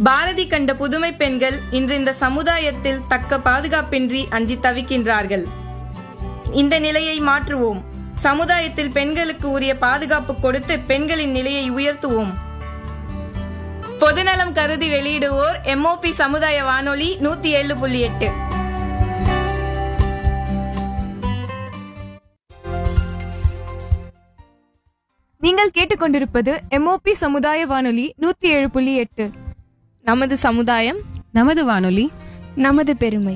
பாரதி கண்ட புதுமை பெண்கள் இன்று இந்த சமுதாயத்தில் தக்க பாதுகாப்பின்றி அஞ்சி தவிக்கின்றார்கள் இந்த நிலையை மாற்றுவோம் சமுதாயத்தில் பெண்களுக்கு உரிய பாதுகாப்பு கொடுத்து பெண்களின் நிலையை உயர்த்துவோம் பொதுநலம் கருதி வெளியிடுவோர் எம்ஓபி சமுதாய வானொலி நூத்தி ஏழு புள்ளி எட்டு நீங்கள் கேட்டுக்கொண்டிருப்பது எம்ஓபி சமுதாய வானொலி நூத்தி ஏழு புள்ளி எட்டு நமது சமுதாயம் நமது வானொலி நமது பெருமை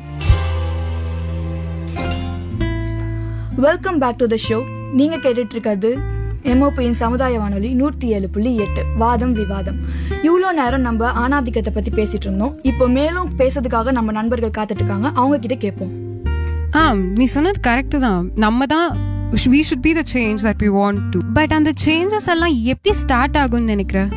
welcome back to the show நீங்க கேட்டுட்டு இருக்கிறது எம்ஓபியின் சமுதாய வானொலி நூற்றி ஏழு புள்ளி எட்டு வாதம் விவாதம் இவ்வளோ நேரம் நம்ம ஆணாதிக்கத்தை பத்தி பேசிட்டு இருந்தோம் இப்போ மேலும் பேசுறதுக்காக நம்ம நண்பர்கள் காத்துட்டு இருக்காங்க அவங்க கிட்ட கேட்போம் ஆ நீ சொன்னது கரெக்ட் தான் நம்ம தான் we should be the change that we want to but அந்த சேஞ்சஸ் எல்லாம் எப்படி ஸ்டார்ட் ஆகும்னு நினைக்கிறேன்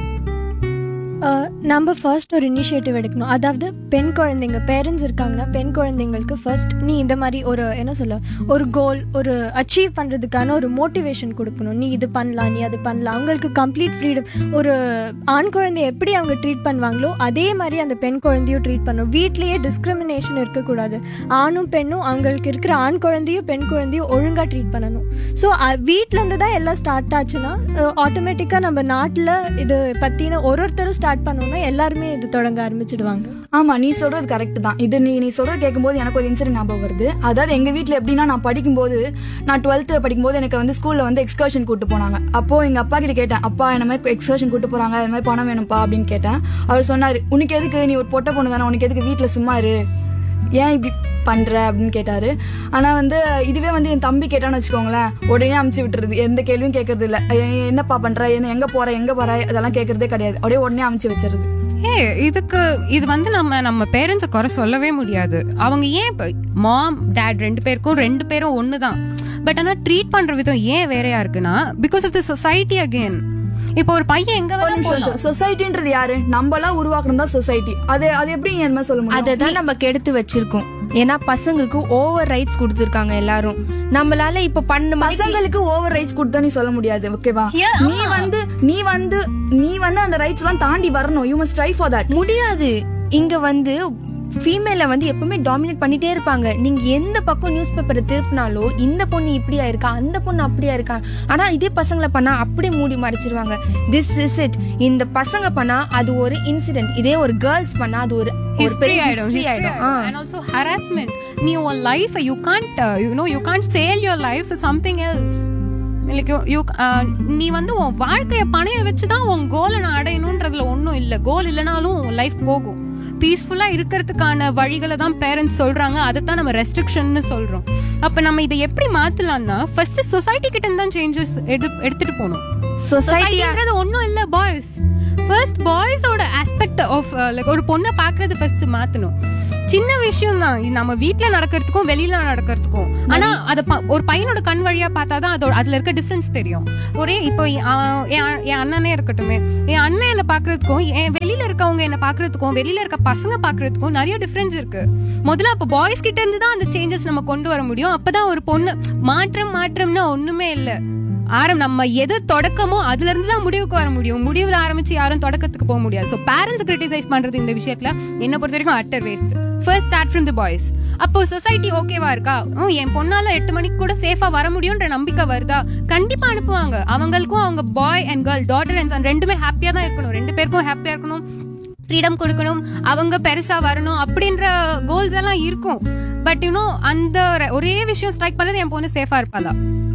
அஹ், நம்ம ஃபர்ஸ்ட் ஒரு இனிஷியேட்டிவ் எடுக்கணும் அதாவது பெண் குழந்தைங்க பேரண்ட்ஸ் இருக்காங்கன்னா பெண் குழந்தைங்களுக்கு ஃபர்ஸ்ட் நீ இந்த மாதிரி ஒரு என்ன சொல்ல ஒரு கோல் ஒரு அச்சீவ் பண்ணுறதுக்கான ஒரு மோட்டிவேஷன் கொடுக்கணும் நீ இது பண்ணலாம் நீ அது பண்ணலாம் அவங்களுக்கு கம்ப்ளீட் ஃப்ரீடம் ஒரு ஆண் குழந்தைய எப்படி அவங்க ட்ரீட் பண்ணுவாங்களோ அதே மாதிரி அந்த பெண் குழந்தையும் ட்ரீட் பண்ணணும் வீட்லேயே டிஸ்கிரிமினேஷன் இருக்கக்கூடாது ஆணும் பெண்ணும் அவங்களுக்கு இருக்கிற ஆண் குழந்தையும் பெண் குழந்தையும் ஒழுங்காக ட்ரீட் பண்ணணும் ஸோ வீட்டிலேருந்து தான் எல்லாம் ஸ்டார்ட் ஆச்சுன்னா ஆட்டோமேட்டிக்காக நம்ம நாட்டில் இது பற்றின ஒரு ஒருத்தரும் ஸ்டார்ட் பண்ணோம்னா எல்லாருமே இது தொடங்க ஆரம்பிச்சிடுவாங்க ஆமா நீ சொல்றது கரெக்ட் தான் இது நீ நீ சொல்றது கேட்கும்போது எனக்கு ஒரு இன்சிடென்ட் ஞாபகம் வருது அதாவது எங்க வீட்ல எப்படின்னா நான் படிக்கும்போது நான் டுவெல்த்து படிக்கும்போது எனக்கு வந்து ஸ்கூல்ல வந்து எக்ஸ்கர்ஷன் கூட்டு போனாங்க அப்போ எங்க அப்பா கிட்ட கேட்டேன் அப்பா என்ன மாதிரி எக்ஸ்கர்ஷன் கூட்டு போறாங்க இது மாதிரி பணம் வேணும்ப்பா அப்படின்னு கேட்டேன் அவர் சொன்னாரு உனக்கு எதுக்கு நீ ஒரு பொட்டை பொண்ணு தானே உனக்கு எதுக்கு வீட்ல சும்மா இரு ஏன் இப்படி பண்ற அப்படின்னு கேட்டாரு ஆனா வந்து இதுவே வந்து என் தம்பி கேட்டான்னு வச்சுக்கோங்களேன் உடனே அமுச்சு விட்டுறது எந்த கேள்வியும் கேட்கறது இல்ல "ஏய், என்னப்பா பண்ற என்ன எங்க போற எங்க போற அதெல்லாம் கேட்கறதே கிடையாது அப்படியே உடனே அமுச்சு வச்சிருது ஏ இதுக்கு இது வந்து நம்ம நம்ம பேரண்ட்ஸை குறை சொல்லவே முடியாது அவங்க ஏன் இப்போ மாம் டேட் ரெண்டு பேருக்கும் ரெண்டு பேரும் ஒன்று தான் பட் ஆனால் ட்ரீட் பண்ற விதம் ஏன் வேறையா இருக்குன்னா because of the society again இப்போ ஒரு பையன் எங்க வேணா போகலாம் சொசைட்டின்றது யாரு நம்மளாம் உருவாக்கணும் தான் சொசைட்டி அது அது எப்படி நீ என்ன சொல்ல முடியும் அதை தான் நம்ம கெடுத்து வச்சிருக்கோம் ஏன்னா பசங்களுக்கு ஓவர் ரைட்ஸ் கொடுத்துருக்காங்க எல்லாரும் நம்மளால இப்ப பண்ண மாதிரி பசங்களுக்கு ஓவர் ரைட்ஸ் கொடுத்தா நீ சொல்ல முடியாது ஓகேவா நீ வந்து நீ வந்து நீ வந்து அந்த ரைட்ஸ் எல்லாம் தாண்டி வரணும் you must try for that முடியாது இங்க வந்து ஃபீமேல வந்து எப்பவுமே டாமினேட் பண்ணிட்டே இருப்பாங்க நீங்க எந்த பக்கம் நியூஸ் பேப்பரை திருப்பினாலும் இந்த பொண்ணு இப்படியா இருக்கா அந்த பொண்ணு அப்படியா இருக்கா ஆனா இதே பசங்களை பண்ணா அப்படியே மூடி மறைச்சிருவாங்க திஸ் இஸ் இட் இந்த பசங்க பண்ணா அது ஒரு இன்சிடென்ட் இதே ஒரு கேர்ள்ஸ் பண்ணா அது ஒரு ஒரு ஹிஸ்டரி பெரிய ஆயிடும் history history ஆயிடும் ஆயிடும் ஆ. அண்ட் ஆல்சோ ஹராஸ்மெண்ட் நீ உன் life you can't you know you can't sell your life something else like you நீ வந்து உன் வாழ்க்கைய பணைய வச்சு தான் உன் கோலை நான் அடையணுன்றதுல ஒன்றும் இல்லை கோல் இல்லைனாலும் உன் லைஃப் போகும் பீஸ்ஃபுல்லா இருக்கிறதுக்கான வழிகளை தான் பேரண்ட்ஸ் சொல்றாங்க அதை தான் நம்ம ரெஸ்ட்ரிக்ஷன் சொல்றோம் அப்ப நம்ம இதை எப்படி மாத்தலாம்னா ஃபர்ஸ்ட் சொசைட்டி கிட்ட இருந்து தான் சேஞ்சஸ் எடுத்துட்டு போகணும் சொசைட்டியா சொசைட்டின்றது ஒண்ணும் இல்ல பாய்ஸ் ஃபர்ஸ்ட் பாய்ஸோட ஆஸ்பெக்ட் ஆஃப் லைக் ஒரு பொண்ணை பாக்குறது ஃபர்ஸ்ட் மாத்தணும் சின்ன விஷயம் தான் நம்ம வீட்ல நடக்கிறதுக்கும் வெளியில நடக்கிறதுக்கும் ஆனா அத ப- ஒரு பையனோட கண் வழியா பார்த்தாதான் அதோட அதுல இருக்க டிஃபரன்ஸ் தெரியும் ஒரே இப்போ அஹ், என் என் அண்ணனே இருக்கட்டுமே என் அண்ணன் என்ன பாக்குறதுக்கும் என் வெளியில இருக்கவங்க என்ன பாக்குறதுக்கும் வெளியில இருக்க பசங்க பாக்குறதுக்கும் நிறைய டிஃபரன்ஸ் இருக்கு முதல்ல அப்ப பாய்ஸ் கிட்ட இருந்து தான் அந்த சேஞ்சஸ் நம்ம கொண்டு வர முடியும் அப்பதான் ஒரு பொண்ணு மாற்றம் மாற்றம்னா ஒண்ணுமே இல்ல ஆரம் நம்ம எது தொடக்கமோ அதுல இருந்து தான் முடிவுக்கு வர முடியும் முடிவுல ஆரம்பிச்சு யாரும் தொடக்கத்துக்கு போக முடியாது ஸோ பேரண்ட்ஸ் கிரிட்டிசைஸ் பண்றது இந்த விஷயத்துல என்ன பொறுத்த வரைக்கும் utter waste first start from the boys அப்போ சொசைட்டி ஓகேவா இருக்கா ஓ, என் பொண்ணால எட்டு மணிக்கு கூட சேஃபா வர முடியும்ன்ற நம்பிக்கை வருதா கண்டிப்பா அனுப்புவாங்க அவங்களுக்கும் அவங்க boy and girl daughter and son ரெண்டுமே ஹாப்பியா தான் இருக்கணும் ரெண்டு பேருக்கும் ஹாப்பியா இருக்கணும் ஃப்ரீடம் கொடுக்கணும் அவங்க பெருசா வரணும் அப்படின்ற கோல்ஸ் எல்லாம் இருக்கும் பட் யூனோ அந்த ர- ஒரே விஷயம் ஸ்ட்ரைக் பண்ணது என் பொண்ணு சேஃபா இருப்பாளா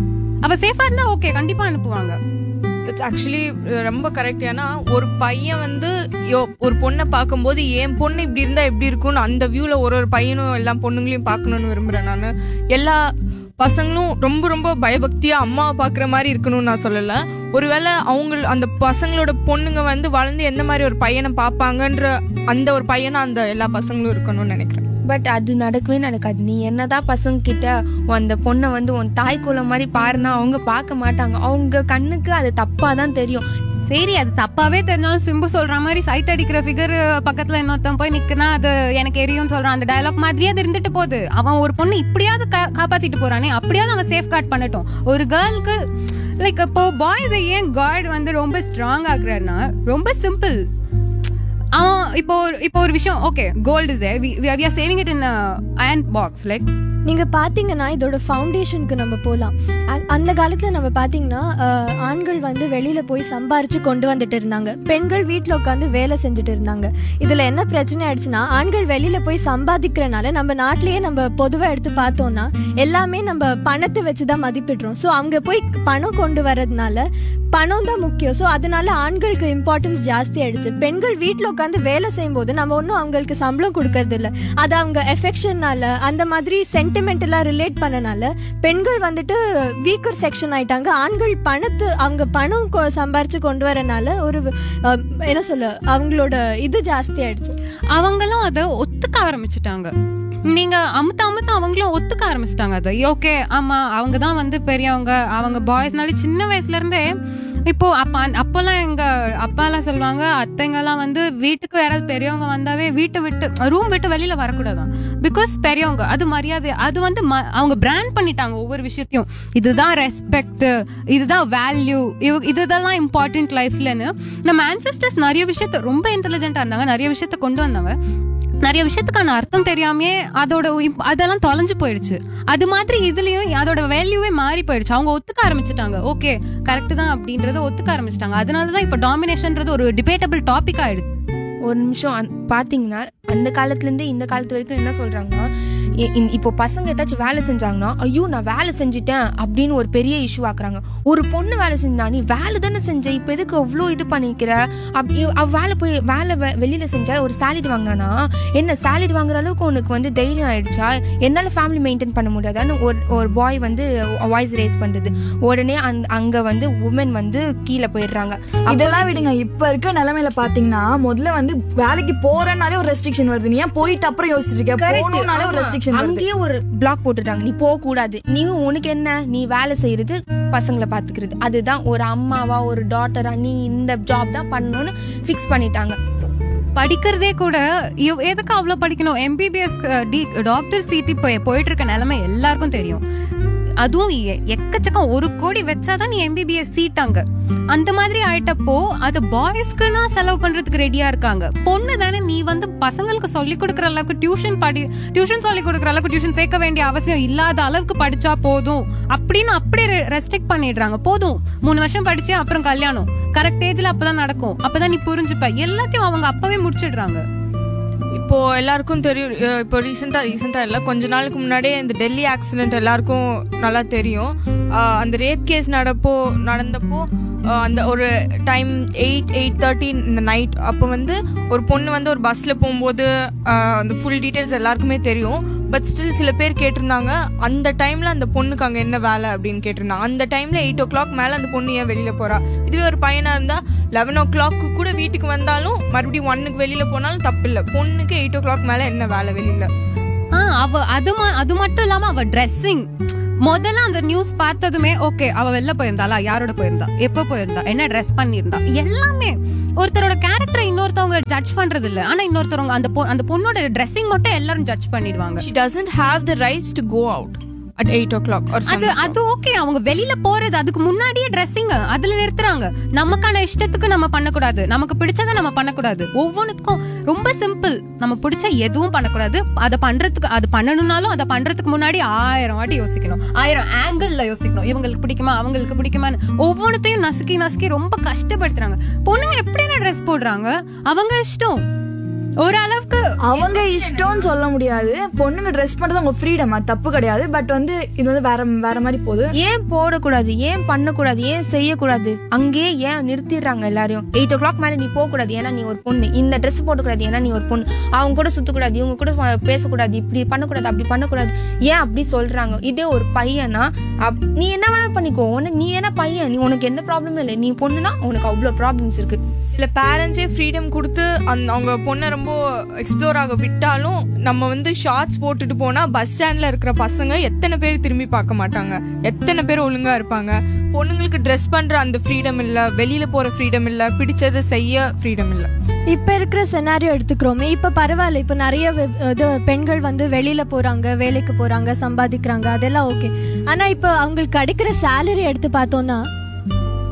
அவ சேஃபா இருந்தா ஓகே கண்டிப்பா அனுப்புவாங்க இட்ஸ் ஆக்சுவலி ரொம்ப கரெக்ட் ஏன்னா ஒரு பையன் வந்து யோ ஒரு பொண்ணை பார்க்கும்போது என் பொண்ணு இப்படி இருந்தா எப்படி இருக்கும்னு அந்த வியூல ஒரு ஒரு பையனும் எல்லா பொண்ணுங்களையும் பார்க்கணும்னு விரும்புறேன் நான் எல்லா பசங்களும் ரொம்ப ரொம்ப பயபக்தியா அம்மாவை பார்க்குற மாதிரி இருக்கணும்னு நான் சொல்லல ஒருவேளை அவங்க அந்த பசங்களோட பொண்ணுங்க வந்து வளர்ந்து எந்த மாதிரி ஒரு பையனை பார்ப்பாங்கன்ற அந்த ஒரு பையனா அந்த எல்லா பசங்களும் இருக்கணும்னு நினைக்கிறேன் பட் அது நடக்கவே நடக்காது நீ என்னதான் பசங்க கிட்ட உன் அந்த பொண்ணை வந்து உன் தாய் குலம் மாதிரி பாருனா அவங்க பார்க்க மாட்டாங்க அவங்க கண்ணுக்கு அது தப்பா தான் தெரியும் சரி அது தப்பாவே தெரிஞ்சாலும் சிம்பு சொல்ற மாதிரி சைட் அடிக்கிற ஃபிகர் பக்கத்துல இன்னொருத்தன் போய் நிக்கனா அது எனக்கு எரியும் சொல்றான் அந்த டயலாக் மாதிரியே அது இருந்துட்டு போகுது அவன் ஒரு பொண்ணு இப்படியாவது கா- காப்பாத்திட்டு போறானே அப்படியாவது அவன் சேஃப் கார்ட் பண்ணட்டும் ஒரு கேர்ளுக்கு லைக் இப்போ பாய்ஸ் ஏன் காட் வந்து ரொம்ப ஸ்ட்ராங் ஆகுறாருன்னா ரொம்ப சிம்பிள் அவன் இப்போ ஒரு- இப்போ ஒரு விஷயம் okay gold is we are saving it in iron box like நீங்க பாத்தீங்கன்னா இதோட ஃபவுண்டேஷனுக்கு நம்ம போகலாம் அ- அந்த காலத்துல நம்ம பாத்தீங்கன்னா அஹ், ஆண்கள் வந்து வெளியில போய் சம்பாரிச்சு கொண்டு வந்துட்டு இருந்தாங்க பெண்கள் வீட்ல உட்காந்து வேலை செஞ்சுட்டு இருந்தாங்க இதுல என்ன பிரச்சனை ஆயிடுச்சுன்னா ஆண்கள் வெளியில போய் சம்பாதிக்கிறனால நம்ம நாட்டிலேயே நம்ம பொதுவா எடுத்து பார்த்தோம்னா எல்லாமே நம்ம பணத்தை வச்சு தான் மதிப்பிடுறோம் ஸோ அங்க போய் பணம் கொண்டு வர்றதுனால பணம் தான் முக்கியம் ஸோ அதனால ஆண்களுக்கு இம்பார்ட்டன்ஸ் ஜாஸ்தி ஆயிடுச்சு பெண்கள் வீட்டில் உட்காந்து வேலை செய்யும்போது நம்ம ஒன்றும் அவங்களுக்கு சம்பளம் கொடுக்கறது இல்ல அது அவங்க எஃபெக்ஷனால அந்த மாதிரி சென்டிமெண்டலாக ரிலேட் பண்ணனால பெண்கள் வந்துட்டு வீக்கர் செக்ஷன் ஆயிட்டாங்க ஆண்கள் பணத்து அவங்க பணம் கொ- சம்பாரிச்சு கொண்டு வரனால ஒரு அஹ், என்ன சொல்ல அவங்களோட இது ஜாஸ்தி ஆயிடுச்சு அவங்களும் அதை ஒத்துக்க ஆரம்பிச்சுட்டாங்க நீங்க அமுத்த அமுத்த அவங்களும் ஒத்துக்க ஆரம்பிச்சிட்டாங்க அதை ஓகே ஆமா அவங்க தான் வந்து பெரியவங்க அவங்க பாய்ஸ்னால சின்ன வயசுல இருந்தே இப்போ அப்ப அப்பெல்லாம் எங்க அப்பா எல்லாம் சொல்லுவாங்க அத்தைங்க எல்லாம் வந்து வீட்டுக்கு யாராவது பெரியவங்க வந்தாவே வீட்டை விட்டு ரூம் விட்டு வெளியில வரக்கூடாதான் பிகாஸ் பெரியவங்க அது மரியாதை அது வந்து ம- அவங்க பிராண்ட் பண்ணிட்டாங்க ஒவ்வொரு விஷயத்தையும் இதுதான் ரெஸ்பெக்ட் இதுதான் வேல்யூ இதெல்லாம் இம்பார்ட்டன்ட் லைஃப்லன்னு நம்ம ancestors நிறைய விஷயத்த ரொம்ப இன்டெலிஜென்ட்டா இருந்தாங்க நிறைய விஷயத்த கொண்டு வந்தாங்க நிறைய விஷயத்துக்கான அர்த்தம் தெரியாமயே அதோட imp- அதெல்லாம் தொலைஞ்சு போயிடுச்சு அது மாதிரி இதுலயும் அதோட வேல்யூவே மாறி போயிடுச்சு அவங்க ஒத்துக்க ஆரம்பிச்சுட்டாங்க ஓகே கரெக்ட் தான் அப்படின்றத ஒத்துக்க ஆரம்பிச்சிட்டாங்க அதனாலதான் இப்ப டாமினேஷன்ன்றது ஒரு டிபேட்டபிள் டாபிக் ஆயிடுச்சு ஒரு நிமிஷம் அந்த- பாத்தீங்கன்னா அந்த காலத்துல இருந்து இந்த காலத்து வரைக்கும் என்ன சொல்றாங்கன்னா இ- இ- இப்போ பசங்க ஏதாச்சும் வேலை செஞ்சாங்கன்னா ஐயோ நான் வேலை செஞ்சுட்டேன் அப்படின்னு ஒரு பெரிய இஷ்யூ ஆக்குறாங்க ஒரு பொண்ணு வேலை செஞ்சா நீ வேலை தானே செஞ்ச இப்போ எதுக்கு அவ்வளோ இது பண்ணிக்கிற அப்படி அவ வேலை போய் வேலை வெ- வெளியில செஞ்சா ஒரு சேலரி வாங்கினானா என்ன சேலரி வாங்குற அளவுக்கு உனக்கு வந்து தைரியம் ஆயிடுச்சா என்னால ஃபேமிலி மெயின்டைன் பண்ண முடியாதான்னு ஒரு ஒரு பாய் வந்து வாய்ஸ் ரேஸ் பண்றது உடனே அந்த அங்க வந்து உமன் வந்து கீழே போயிடுறாங்க இதெல்லாம் விடுங்க இப்ப இருக்க நிலைமையில பாத்தீங்கன்னா முதல்ல வந்து வேலைக்கு போறேன்னாலே ஒரு ரெஸ்ட்ரிக்ஷன் வருது நீ ஏன் போயிட்டு அப்புறம் யோசிச்சிட்டு இருக்க Correct. போகணும்னாலே ஒரு ஆமா. ரெஸ்ட்ரிக்ஷன் வருது அங்கேயே ஒரு பிளாக் போட்டுட்டாங்க நீ போக கூடாது நீ உனக்கு என்ன நீ வேலை செய்யறது பசங்களை பாத்துக்கிறது அதுதான் ஒரு அம்மாவா ஒரு டாட்டரா நீ இந்த ஜாப் தான் பண்ணணும்னு ஃபிக்ஸ் பண்ணிட்டாங்க படிக்கிறதே கூட இவ்- எதுக்கு அவ்வளவு படிக்கணும் எம்பிபிஎஸ் டாக்டர் சீட் இப்போ போயிட்டு இருக்க நிலைமை எல்லாருக்கும் தெரியும் அதுவும் எ- எக்கச்சக்கம் ஒரு கோடி வச்சாதான் நீ எம்பிபிஎஸ் சீட் அங்க அந்த மாதிரி ஆயிட்டப்போ அது பாய்ஸ்க்குன்னா செலவு பண்றதுக்கு ரெடியா இருக்காங்க பொண்ணு தானே நீ வந்து பசங்களுக்கு சொல்லி கொடுக்குற அளவுக்கு டியூஷன் படி டியூஷன் சொல்லி கொடுக்குற அளவுக்கு டியூஷன் சேர்க்க வேண்டிய அவசியம் இல்லாத அளவுக்கு படிச்சா போதும் அப்படின்னு அப்படியே ரெஸ்ட்ரிக்ட் பண்ணிடுறாங்க போதும் மூணு வருஷம் படிச்சு அப்புறம் கல்யாணம் கரெக்ட் ஏஜ்ல அப்பதான் நடக்கும் அப்பதான் நீ புரிஞ்சுப்ப எல்லாத்தையும் அவங்க அப்பவே முடிச்சிடுறாங்க இப்போ எல்லாருக்கும் தெரியும் அஹ் இப்போ ரீசெண்டா ரீசெண்டா இல்ல கொஞ்ச நாளுக்கு முன்னாடியே இந்த டெல்லி ஆக்சிடென்ட் எல்லாருக்கும் நல்லா தெரியும் அஹ் அந்த ரேப் கேஸ் நடப்போ நடந்தப்போ அஹ் அந்த ஒரு டைம் எயிட் எயிட் தேர்ட்டி இந்த நைட் அப்போ வந்து ஒரு பொண்ணு வந்து ஒரு பஸ்ல போகும்போது அஹ் அந்த ஃபுல் டீடைல்ஸ் எல்லாருக்குமே தெரியும் பட் ஸ்டில் சில பேர் கேட்டிருந்தாங்க அந்த டைம்ல அந்த பொண்ணுக்கு அங்க என்ன வேலை அப்படின்னு கேட்டிருந்தாங்க அந்த டைம்ல எயிட் ஓ கிளாக் மேல அந்த பொண்ணு ஏன் வெளியில போறா இதுவே ஒரு பையனா இருந்தா லெவன் ஓ கிளாக் கூட வீட்டுக்கு வந்தாலும் மறுபடியும் ஒன்னுக்கு வெளியில போனாலும் தப்பு இல்ல பொண்ணுக்கு எயிட் ஓ கிளாக் மேல என்ன வேலை வெளியில ஆ அவ அது ம- அது மட்டும் இல்லாம அவ ட்ரெஸ்ஸிங் முதல்ல அந்த நியூஸ் பார்த்ததுமே ஓகே அவ வெளில போயிருந்தாளா யாரோட போயிருந்தா எப்ப போயிருந்தா என்ன ட்ரெஸ் பண்ணியிருந்தா எல்லாமே ஒருத்தரோட கேரக்டரை இன்னொருத்தவங்க ஜட்ஜ் பண்றது இல்ல ஆனா இன்னொருத்தவங்க அந்த பொ- அந்த பொண்ணோட ட்ரெஸ்ஸிங் மட்டும் எல்லாரும் ஜட்ஜ் பண்ணிடுவாங்க she doesn't have the rights to go out at 8 o'clock or அது something அது ஓகே அவங்க வெளியில போறது அதுக்கு முன்னாடியே ட்ரெஸ்ஸிங் அதுல நிறுத்துறாங்க நமக்கான இஷ்டத்துக்கு நம்ம பண்ணக்கூடாது நமக்கு பிடிச்சதை நம்ம பண்ணக்கூடாது ஒவ்வொன்றுக்கும் ரொம்ப சிம்பிள் நம்ம பிடிச்ச எதுவும் பண்ணக்கூடாது அதை பண்றதுக்கு அது பண்ணணும்னாலும் அதை பண்றதுக்கு முன்னாடி ஆயிரம் வாட்டி யோசிக்கணும் ஆயிரம் ஆங்கிள் யோசிக்கணும் இவங்களுக்கு பிடிக்குமா அவங்களுக்கு பிடிக்குமான்னு ஒவ்வொன்றத்தையும் நசுக்கி நசுக்கி ரொம்ப கஷ்டப்படுத்துறாங்க பொண்ணுங்க எப்படி ட்ரெஸ் போடுறாங்க அவங்க இஷ்டம் ஓரளவுக்கு அவங்க இஷ்டம்னு சொல்ல முடியாது பொண்ணுங்க ட்ரெஸ் பண்றது அவங்க ஃப்ரீடம் அது தப்பு கிடையாது பட் வந்து இது வந்து வேற வேற மாதிரி போகுது ஏன் போடக்கூடாது ஏன் பண்ணக்கூடாது ஏன் செய்யக்கூடாது அங்கேயே ஏன் நிறுத்திடுறாங்க எல்லாரையும் எயிட் ஓ கிளாக் மேலே நீ போகக்கூடாது ஏன்னா நீ ஒரு பொண்ணு இந்த ட்ரெஸ் போடக்கூடாது ஏன்னா நீ ஒரு பொண்ணு அவங்க கூட சுத்தக்கூடாது இவங்க கூட ப- பேசக்கூடாது இப்படி பண்ணக்கூடாது அப்படி பண்ணக்கூடாது ஏன் அப்படி சொல்றாங்க இதே ஒரு பையனா அப்- நீ என்ன வேணாலும் பண்ணிக்கோ உனக்கு நீ என்ன பையன் நீ உனக்கு எந்த ப்ராப்ளமும் இல்லை நீ பொண்ணுனா உனக்கு அவ்வளோ ப்ராப்ளம்ஸ் இருக்கு சில பேரண்ட்ஸே ஃப்ரீடம் கொடுத்து அந்த அவங்க பொண்ணை ரொம்ப எக்ஸ்ப்ளோர் ஆக விட்டாலும் நம்ம வந்து ஷார்ட்ஸ் போட்டுட்டு போனா பஸ் ஸ்டாண்ட்ல இருக்கிற பசங்க எத்தனை பேர் திரும்பி பார்க்க மாட்டாங்க எத்தனை பேர் ஒழுங்கா இருப்பாங்க பொண்ணுங்களுக்கு ட்ரெஸ் பண்ற அந்த ஃப்ரீடம் இல்ல வெளியில போற ஃப்ரீடம் இல்ல பிடிச்சதை செய்ய ஃப்ரீடம் இல்ல இப்ப இருக்கிற செனாரியோ எடுத்துக்கிறோமே இப்ப பரவாயில்ல இப்ப நிறைய வெ- இது பெண்கள் வந்து வெளியில போறாங்க வேலைக்கு போறாங்க சம்பாதிக்கிறாங்க அதெல்லாம் ஓகே ஆனா இப்ப அவங்களுக்கு கிடைக்கிற சேலரி எடுத்து பார்த்தோம்னா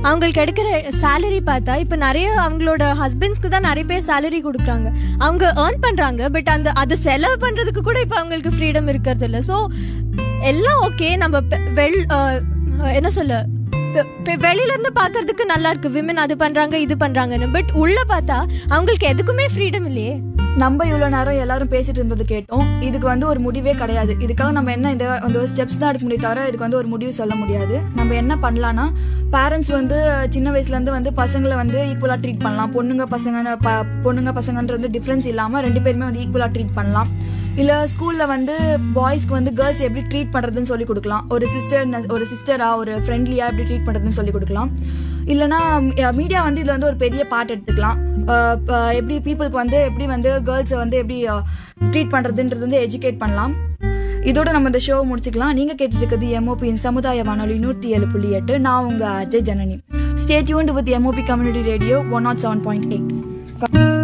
அவங்களுக்கு எடுக்கிற சேலரி பார்த்தா இப்போ நிறைய அவங்களோட ஹஸ்பண்ட்ஸ்க்கு தான் நிறைய பேர் சேலரி கொடுக்குறாங்க அவங்க ஏர்ன் பண்றாங்க பட் அந்த அதை செலவு பண்றதுக்கு கூட இப்போ அவங்களுக்கு ஃப்ரீடம் இருக்கிறது இல்லை ஸோ எல்லாம் ஓகே நம்ம பெ- வெள் அஹ், என்ன சொல்ல பெ- பெ- வெளியில இருந்து பாக்குறதுக்கு நல்லா இருக்கு விமன் அது பண்றாங்க இது பண்றாங்கன்னு பட் உள்ள பார்த்தா அவங்களுக்கு எதுக்குமே ஃப்ரீடம் இல்லையே நம்ம இவ்வளோ நேரம் எல்லாரும் பேசிட்டு இருந்தது கேட்டோம் இதுக்கு வந்து ஒரு முடிவே கிடையாது இதுக்காக நம்ம என்ன இந்த அந்த ஒரு ஸ்டெப்ஸ் தான் எடுக்க முடியும் தவிர இதுக்கு வந்து ஒரு முடிவு சொல்ல முடியாது நம்ம என்ன பண்ணலாம்னா பேரண்ட்ஸ் வந்து சின்ன வயசுலேருந்து வந்து பசங்களை வந்து ஈக்குவலாக ட்ரீட் பண்ணலாம் பொண்ணுங்க பசங்க ப பொண்ணுங்க பசங்கன்ற வந்து டிஃப்ரென்ஸ் இல்லாமல் ரெண்டு பேருமே வந்து ஈக்குவலாக ட்ரீட் பண்ணலாம் இல்லை ஸ்கூலில் வந்து பாய்ஸ்க்கு வந்து கேர்ள்ஸ் எப்படி ட்ரீட் பண்ணுறதுன்னு சொல்லி கொடுக்கலாம் ஒரு சிஸ்டர் ஒரு சிஸ்டரா ஒரு ஃப்ரெண்ட்லியாக எப்படி ட்ரீட் பண்ணுறதுன்னு சொல்லி கொடுக்கலாம் இல்லைனா மீடியா வந்து இதில் வந்து ஒரு பெரிய பார்ட் எடுத்துக்கலாம் அஹ் ப- எப்படி பீப்புளுக்கு வந்து எப்படி வந்து கேர்ள்ஸை வந்து எப்படி ட்ரீட் பண்ணுறதுன்றது வந்து எஜுகேட் பண்ணலாம் இதோட நம்ம இந்த ஷோ முடிச்சுக்கலாம் நீங்கள் கேட்டுட்டு இருக்கிறது எம்ஓபியின் சமுதாய வானொலி நூற்றி ஏழு புள்ளி எட்டு நான் உங்கள் Ajay Janani stay tuned with MOP community radio one nought seven point eight